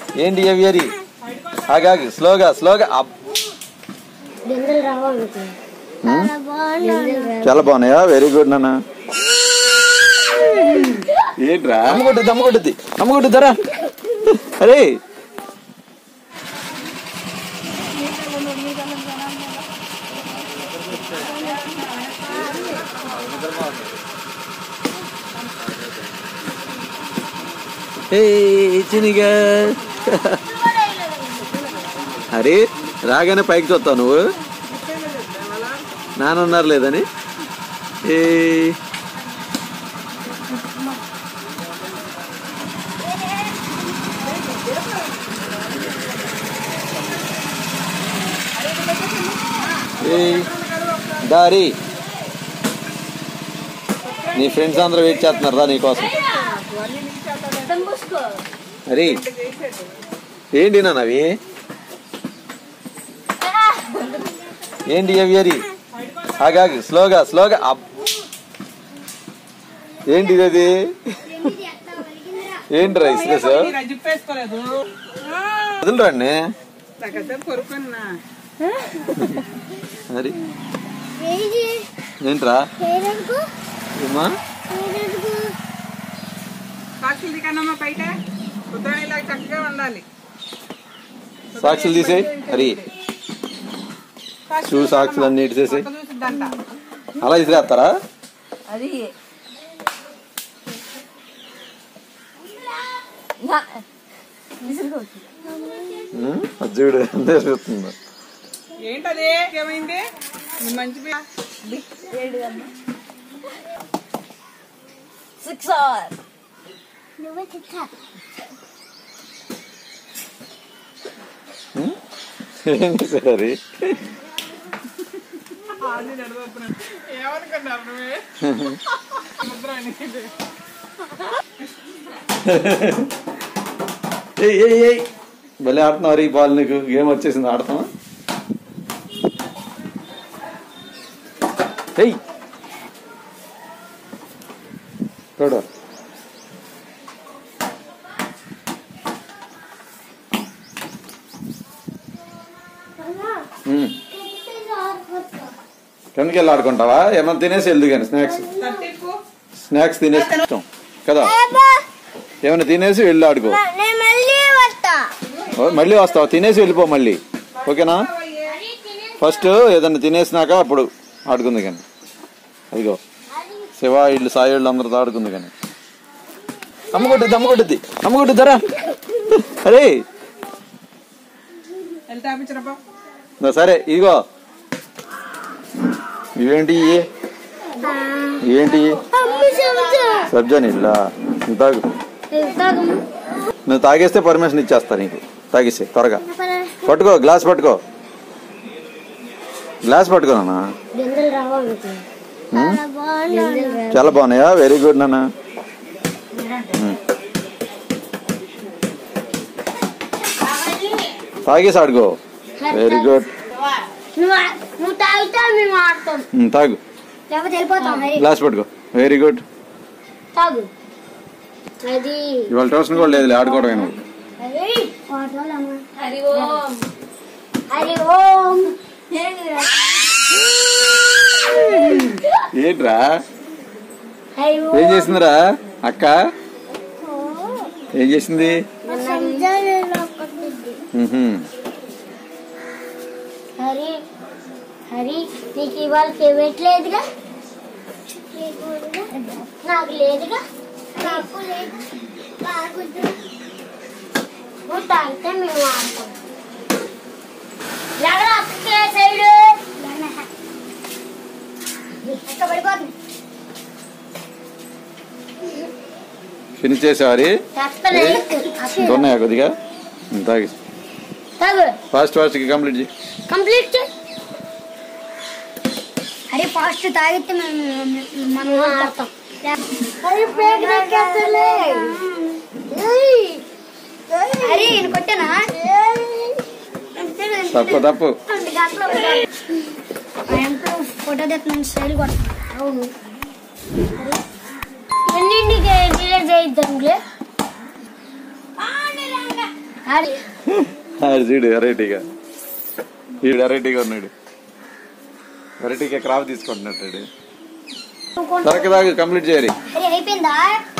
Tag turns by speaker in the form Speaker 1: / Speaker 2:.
Speaker 1: ఏంటి అవి అరి ఆగాగి స్లోగా స్లోగా అబ్.
Speaker 2: గింజలు రావాలి
Speaker 1: ఉమ్,
Speaker 2: గింజలు రా-
Speaker 1: చాలా బాగున్నాయా వెరీ గుడ్ నాన్న ఏంట్రా అమ్మ కొట్టుద్ది అమ్మ కొట్టుద్ది అమ్మ కొట్టుద్దరా అరే చినిగా అరే రాగానే పైకి చూస్తావు నువ్వు నానున్నారు లేదని ఏ ఏయ్, దారి నీ ఫ్రెండ్స్ అందరూ వెయిట్ చేస్తున్నారు రా నీకోసం అరే ఏంటి నాన్న అవి ఏంటి అవి అరి ఆగాగి స్లోగా స్లోగా అబ్. ఏంటి ఇది అది ఏంటి రైస్
Speaker 3: జిప్పేసుకోలేదు
Speaker 1: వదిలిరండి
Speaker 3: నాకైతే కొరుకున్నా
Speaker 1: మరి
Speaker 2: ఏది?
Speaker 1: ఏంట్రా
Speaker 2: పేరెందుకు?
Speaker 1: ఏమా
Speaker 2: పేరెందుకు?
Speaker 3: సాక్షులు కన్నమ్మా బయట ఉత్తరాయణ ఇలా చక్కగా ఉండాలి
Speaker 1: సాక్షులు తీసేయి అరి షూ సాక్షులు అన్ని ఇడిచేసి
Speaker 3: పక్క చూసిద్దంట
Speaker 1: అలా ఇసిరేస్తారా
Speaker 4: అది
Speaker 1: ఉం? అది చూడు ఎంత ఇసురుతుందో
Speaker 3: ఏంటది ఏమైంది నువ్వు మంచి పి-
Speaker 4: సిక్స్ అవర్
Speaker 2: నువ్వే తిట్టా.
Speaker 1: ఉం? ఏం చేశారు అది
Speaker 3: అది నడవప్పున. ఏమనుకున్నారు నువ్వే ఉత్తరాయణకి.
Speaker 1: ఏయ్ ఏయ్ ఏయ్ భలే ఆడుతున్నావు ఈ బాల్ నీకు గేమ్ వచ్చేసింది ఆడతావా ఏయ్ చూడు
Speaker 2: అమ్మా,
Speaker 1: ఉం.
Speaker 2: తిట్టేసి ఆడుకోవచ్చు.
Speaker 1: కిందకి వెళ్ళి ఆడుకుంటావా ఏమన్నా తినేసి వెళ్దు కానీ స్నాక్స్
Speaker 3: తట్టిప్పు.
Speaker 1: స్నాక్స్ తినేసి ఇష్టం కదా
Speaker 2: అబ్బా,
Speaker 1: ఏమైనా తినేసి వెళ్ళి ఆడుకో
Speaker 2: మ- నేను మళ్ళీ వస్తా
Speaker 1: ఓ, మళ్ళీ వస్తావు తినేసి వెళ్ళిపో మళ్ళీ ఓకేనా ఫస్ట్ ఏదన్నా తినేసినాక అప్పుడు ఆడుకుంది కానీ అదిగో శివ ఇల్లు సాయి ఇళ్ళు అందరితో ఆడుకుంది కానీ అమ్మ కొట్టుద్ది అమ్మ కొట్టుద్ది అమ్మ కొట్టుద్దరా అరే
Speaker 3: వెళ్ళి తాపించరబ్బా
Speaker 1: నా సరే ఇదిగో ఇవేంటి ఇవి? ఇవేంటి ఇవి?
Speaker 2: అమ్మ చెబుతా
Speaker 1: సబ్జా నీళ్ళ నువ్వు తాగు
Speaker 2: వెళ్తాగమ్మ.
Speaker 1: నువ్వు తాగేస్తే పర్మిషన్ ఇచ్చేస్తా నీకు తాగేసే త్వరగా
Speaker 2: పద.
Speaker 1: పట్టుకో గ్లాస్ పట్టుకో గ్లాస్ పట్టుకో నాన్న
Speaker 2: గింజలు రావాలి
Speaker 1: ఉం?
Speaker 2: గింజలు రా-
Speaker 1: చాలా బాగున్నాయా వెరీ గుడ్ నాన్న ఉం. తాగేసి ఆడుకో వెరీ గుడ్
Speaker 2: నువ్వు ఆ- నువ్వు తాగితే మేము ఆడతాం
Speaker 1: ఉం, తాగు
Speaker 2: లేకపోతే వెళ్ళిపోతాం మరి
Speaker 1: గ్లాస్ పట్టుకో వెరీ గుడ్
Speaker 2: తాగు అది
Speaker 1: ఇవాళ ట్యూషన్ కూడా లేదు ఆడుకోవడం నువ్వు
Speaker 2: అది వాటర్ అమ్మ.
Speaker 4: హరి ఓం
Speaker 2: హరి ఓం
Speaker 1: ఏంట్రా
Speaker 2: హరి ఓం
Speaker 1: ఏం చేసిందిరా అక్క ఏం చేసింది
Speaker 2: సంజాలలో కొట్టింది.
Speaker 1: ఉహుం.
Speaker 2: హరి హరి నీకు ఇవాళ ఫేవరెట్ లేదుగా నాకు లేదుగా నాకు లేదు నువ్వు తాగితే మేము ఆడతాం ఎక్కడ అక్కే సైడ్ ఎక్కడ పడిపోతుంది
Speaker 1: ఫినిష్ చేసేవారి
Speaker 2: చెప్తాను
Speaker 1: ఇంకా ఉన్నాయా కొద్దిగా ఉం, తాగి
Speaker 2: తాగు
Speaker 1: ఫాస్ట్ ఫాస్ట్గా కంప్లీట్ చేయి
Speaker 2: కంప్లీట్ చేయి అరే ఫాస్ట్ తాగితే మేము మనం ఆడతాం అరే బ్రేక్ ఎక్కేస్తలే అరే నేను కొట్టానా
Speaker 1: తప్పు తప్పు
Speaker 2: రెండు గంటలు ఎంతో ఫోటో తెస్తున్నాను స్టైల్ కొడతాను అవును ఎన్నింటికి డిలీట్ చేయిద్దాంలే ఆడి.
Speaker 1: ఆడు చూడు వెరైటీగా వీడు వెరైటీగా ఉన్నాడు వెరైటీగా క్రాప్ తీసుకుంటున్నట్టు తరక దాకా కంప్లీట్ చేయాలి
Speaker 2: అరే అయిపోయిందా